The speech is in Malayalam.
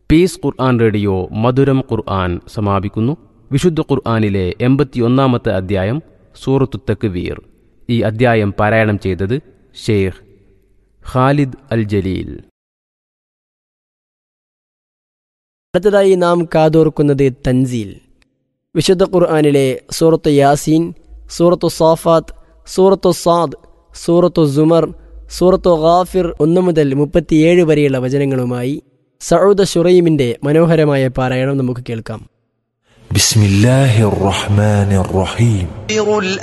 പീസ് ഖുർആൻ റേഡിയോ മധുരം ഖുർആൻ സമാപിക്കുന്നു വിശുദ്ധ ഖുർആനിലെ എൺപത്തിയൊന്നാമത്തെ അധ്യായം സൂറത്തു തക്വീർ ഈ അധ്യായം പാരായണം ചെയ്തത് ഷെയ്ഖ് ഖാലിദ് അൽ ജലീൽ അടുത്തതായി നാം കാതോർക്കുന്നത് തൻസീൽ വിശുദ്ധ ഖുർആാനിലെ സൂറത്ത് യാസീൻ സൂറത്തു സാഫാത്ത് സൂറത്തു സാദ് സൂറത്തു സുമർ സൂറത്തു ഗാഫിർ ഒന്നു മുതൽ മുപ്പത്തിയേഴ് വരെയുള്ള വചനങ്ങളുമായി സൗദ ഷുറൈമിന്റെ മനോഹരമായ പാരായണം നമുക്ക് കേൾക്കാം بسم الله الرحمن الرحيم